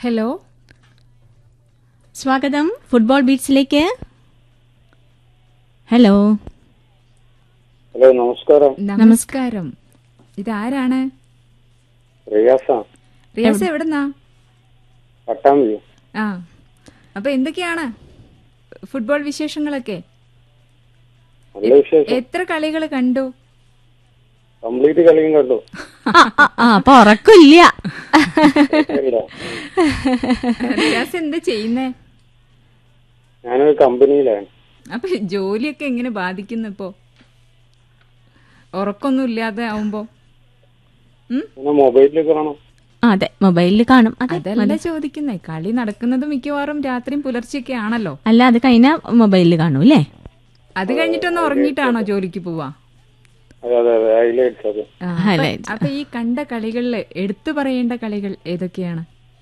Hello സ്വാഗതം football ബീറ്റ്സിലേക്ക് hello hello നമസ്കാരം നമസ്കാരം ഇതാരാണ് റിയാസ റിയാസ് എവിടുന്നാ പട്ടാമ്പി ആ അപ്പൊ എന്തൊക്കെയാണ് ഫുട്ബോൾ വിശേഷങ്ങളൊക്കെ നല്ല വിശേഷം എത്ര കളികൾ കണ്ടു കംപ്ലീറ്റ് കളിയും കണ്ടു ആ, ആ, ആ, അപ്പൊ ഉറക്കില്ല ഇല്ല. റിയാസ് എന്താ ചെയ്യുന്നേ ഞാനൊരു കമ്പനിയിലാണ് അപ്പൊ ജോലിയൊക്കെ എങ്ങനെ ബാധിക്കുന്നു ഇപ്പോ ഉറക്കൊന്നും ഇല്ലാതെ ആവുമ്പോ ഉം? പിന്നെ മൊബൈലിൽ കാണാം ആ, അതെ മൊബൈലിൽ കാണും അതെ അതല്ല ചോദിക്കുന്നേ കളി നടക്കുന്നത് മിക്കവാറും രാത്രിയും പുലർച്ചെയൊക്കെ ആണല്ലോ അല്ല അത് കഴിഞ്ഞ മൊബൈലിൽ കാണും അല്ലേ അത് കഴിഞ്ഞിട്ടൊന്ന് ഉറങ്ങിയിട്ടാണോ ജോലിക്ക് പോവാ അതെ അതെ അതെ ഹൈലൈറ്റ്സ് അത് ആ, അപ്പൊ- Highlights. അപ്പൊ ഈ കണ്ട കളികളില് എടുത്തു പറയേണ്ട കളികൾ ഏതൊക്കെയാണ്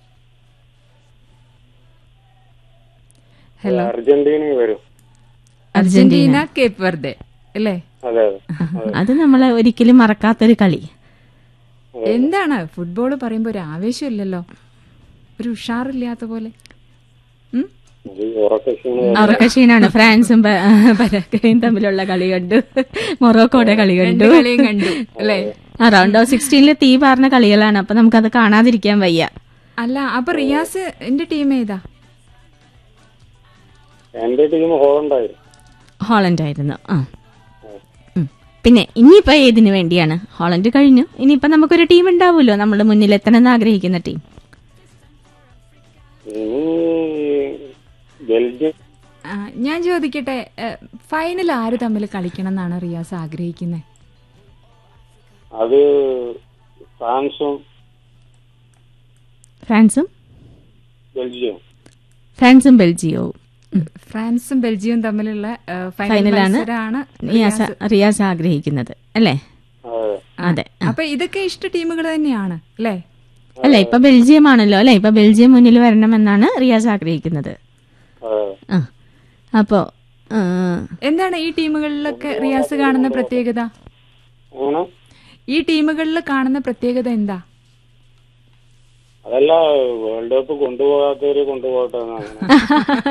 ഹലോ അർജന്റീന വരും അർജന്റീന കേപ്പ് വെർദെ അല്ലേ അതെ അതെ അത് നമ്മൾ ഒരിക്കലും മറക്കാത്തൊരു കളി എന്താണ് ഫുട്ബോൾ പറയുമ്പോ ഒരു ആവേശമില്ലല്ലോ ഒരു ഉഷാറില്ലാത്ത പോലെ ഉം? അത് ഉറക്കക്ഷീണം ഉറക്കക്ഷീണാണ് ഫ്രാൻസും പ- പരാഗ്വയും തമ്മിലുള്ള കളി കണ്ടു മൊറോക്കോയുടെ കളി രണ്ട് കണ്ടു കളിയും കണ്ടു അല്ലേ ആ റൗണ്ട് ഓഫ് സിക്സ്റ്റീനിൽ തീ പാർന്ന കളികളാണ് അപ്പൊ നമുക്കത് കാണാതിരിക്കാൻ വയ്യ അല്ല അപ്പൊ റിയാസ് എന്റെ ടീം ഏതാ എന്റെ ടീം ഹോളണ്ടായിരുന്നു ഹോളണ്ട് ആയിരുന്നു ആ ഉം. പിന്നെ ഇനിയിപ്പോ ഏതിനു വേണ്ടിയാണ് ഹോളണ്ട് കഴിഞ്ഞു ഇനിയിപ്പോ നമുക്കൊരു ടീം ഉണ്ടാവുമല്ലോ നമ്മൾ മുന്നിലെത്തണം എന്ന് ആഗ്രഹിക്കുന്ന ടീം ഇനി ബെൽജിയം ആ, ഞാൻ ചോദിക്കട്ടെ ഫൈനൽ ആര് തമ്മിൽ കളിക്കണം എന്നാണ് റിയാസ് ആഗ്രഹിക്കുന്നത് അത് ഫ്രാൻസും ഫ്രാൻസും ബെൽജിയം ഫ്രാൻസും ബെൽജിയവും ഉം. ഫ്രാൻസും ബെൽജിയവും തമ്മിലുള്ള ആ, ഫൈനൽ ഫൈനലാണ് മത്സരമാണ് റിയാസ് റിയാസ് ആഗ്രഹിക്കുന്നത് അല്ലേ അതെ അതെ അപ്പൊ ഇതൊക്കെ ഇഷ്ട ടീമുകൾ തന്നെയാണ് അല്ലേ അല്ല ഇപ്പൊ ബെൽജിയം ആണല്ലോ അല്ലെ ഇപ്പൊ ബെൽജിയം മുന്നിൽ വരണമെന്നാണ് റിയാസ് ആഗ്രഹിക്കുന്നത് അതെ ആ അപ്പോ ആ, എന്താണ് ഈ ടീമുകളിലൊക്കെ റിയാസ് കാണുന്ന പ്രത്യേകത അങ്ങനെ ഈ ടീമുകളിൽ കാണുന്ന പ്രത്യേകത എന്താ അതല്ല വേൾഡ് കപ്പ് കൊണ്ടുപോകാത്തവര് കൊണ്ടുപോകട്ടെ എന്നാണ്